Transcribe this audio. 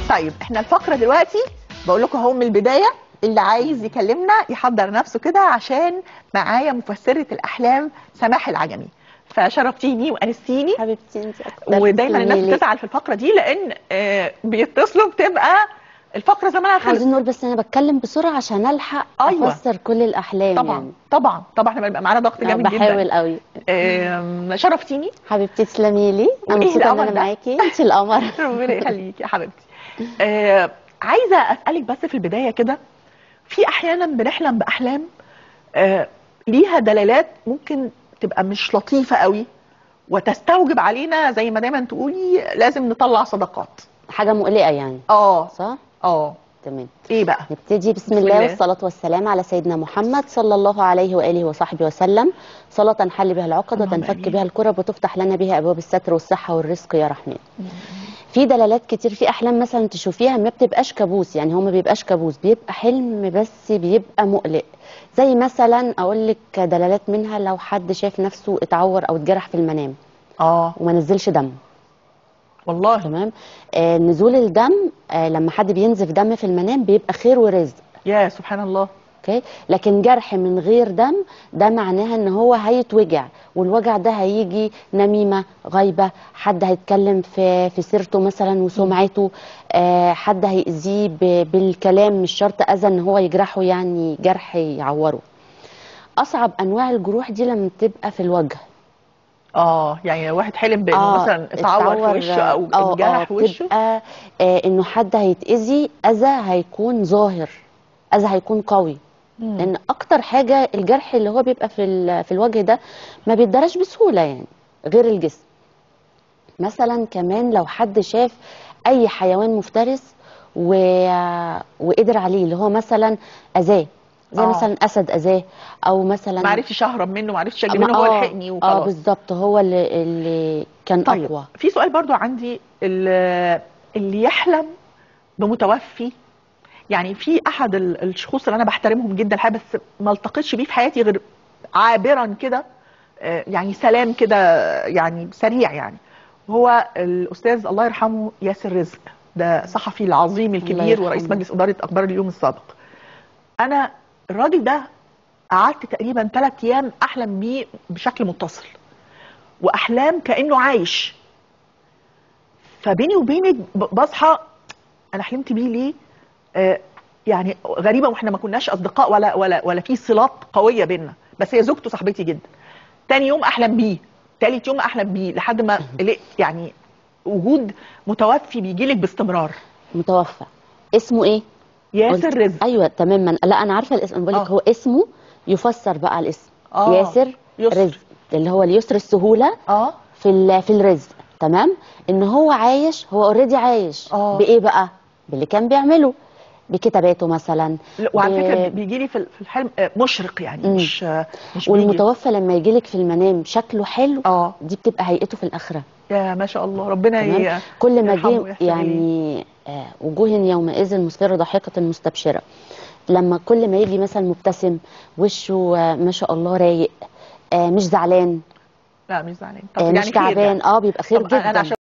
طيب احنا الفقره دلوقتي بقول لكم اهو من البدايه اللي عايز يكلمنا يحضر نفسه كده عشان معايا مفسره الاحلام سماح العجمي فشرفتيني وانستيني حبيبتي انت اكتر ودايما الناس تسلمي لي. بتزعل في الفقره دي لان آه، بيتصلوا بتبقى الفقره زمانها خلص عاوزين نقول بس انا بتكلم بسرعه عشان الحق أيوة. افسر كل الاحلام طبعا يعني. طبعا طبعا احنا بيبقى معانا ضغط أنا جامد جدا بحاول قوي آم، شرفتيني حبيبتي تسلمي لي انا وإيه مبسوطه ان القمر انا ده؟ معاكي انت القمر ربنا يخليكي يا حبيبتي آه عايزه اسالك بس في البدايه كده في احيانا بنحلم باحلام آه ليها دلالات ممكن تبقى مش لطيفه قوي وتستوجب علينا زي ما دايما تقولي لازم نطلع صدقات حاجه مقلقه يعني اه صح اه تمام ايه بقى نبتدي بسم, بسم الله الله. والصلاة والسلام على سيدنا محمد صلى الله عليه وآله وصحبه وسلم صلاة تنحل بها العقد اللهم وتنفك آمين. بها الكرب وتفتح لنا بها أبواب الستر والصحة والرزق يا رحمن في دلالات كتير في أحلام مثلا تشوفيها ما بتبقاش كابوس يعني هو ما بيبقاش كابوس بيبقى حلم بس بيبقى مقلق زي مثلا أقول لك دلالات منها لو حد شاف نفسه اتعور أو اتجرح في المنام اه وما نزلش دم والله تمام آه نزول الدم آه لما حد بينزف دم في المنام بيبقى خير ورزق يا سبحان الله اوكي لكن جرح من غير دم ده معناها ان هو هيتوجع والوجع ده هيجي نميمه غيبه حد هيتكلم في في سيرته مثلا وسمعته آه حد هيأذيه ب- بالكلام مش شرط اذى ان هو يجرحه يعني جرح يعوره اصعب انواع الجروح دي لما تبقى في الوجه اه يعني واحد حلم بانه آه، مثلا اتعور في وشه او آه، اتجرح آه، في وشه بتبقى آه انه حد هيتأذي اذى هيكون ظاهر اذى هيكون قوي مم. لان اكتر حاجه الجرح اللي هو بيبقى في ال- في الوجه ده ما بيتدرش بسهوله يعني غير الجسم مثلا كمان لو حد شاف اي حيوان مفترس و... وقدر عليه اللي هو مثلا اذاه زي آه. مثلا اسد اذاه او مثلا ما عرفتش اهرب منه ما عرفتش اجي ما- منه هو آه، لحقني اه وخلاص بالظبط هو اللي, اللي كان طيب اقوى في سؤال برضو عندي ال- اللي يحلم بمتوفي يعني في احد ال- الشخوص اللي انا بحترمهم جدا الحقيقه بس ما التقيتش بيه في حياتي غير عابرا كده آه، يعني سلام كده يعني سريع يعني هو الاستاذ الله يرحمه ياسر رزق ده صحفي العظيم الكبير يرحمه. ورئيس مجلس اداره اخبار اليوم السابق انا الراجل ده قعدت تقريبا ثلاث ايام احلم بيه بشكل متصل واحلام كانه عايش فبيني وبينك ب- بصحى انا حلمت بيه ليه آه يعني غريبه واحنا ما كناش اصدقاء ولا ولا ولا في صلات قويه بينا بس هي زوجته صاحبتي جدا تاني يوم احلم بيه تالت يوم احلم بيه لحد ما قلق- يعني وجود متوفي بيجي لك باستمرار متوفى اسمه ايه ياسر قلت- رزق ايوه تمام من... لا انا عارفه الاسم بقول لك آه. هو اسمه يفسر بقى الاسم آه. ياسر يسر. رزق اللي هو اليسر السهوله اه في ال... في الرزق تمام ان هو عايش هو اوريدي عايش آه. بايه بقى باللي كان بيعمله بكتاباته مثلا لا، وعلى ب- فكره بيجي لي في في الحلم آه، مشرق يعني مم. مش آه، مش بيجي والمتوفى لما يجي لك في المنام شكله حلو اه دي بتبقى هيئته في الاخره يا ما شاء الله ربنا ي... تمام كل ما يرحمه جه ويحسن إليه. يعني آه، وجوه يومئذ مسفرة ضاحكة مستبشرة لما كل ما يجي مثلا مبتسم وشه آه، ما شاء الله رايق آه، مش زعلان لا مش زعلان آه، مش خير تعبان اه بيبقى خير طب أنا- أنا جدا عشان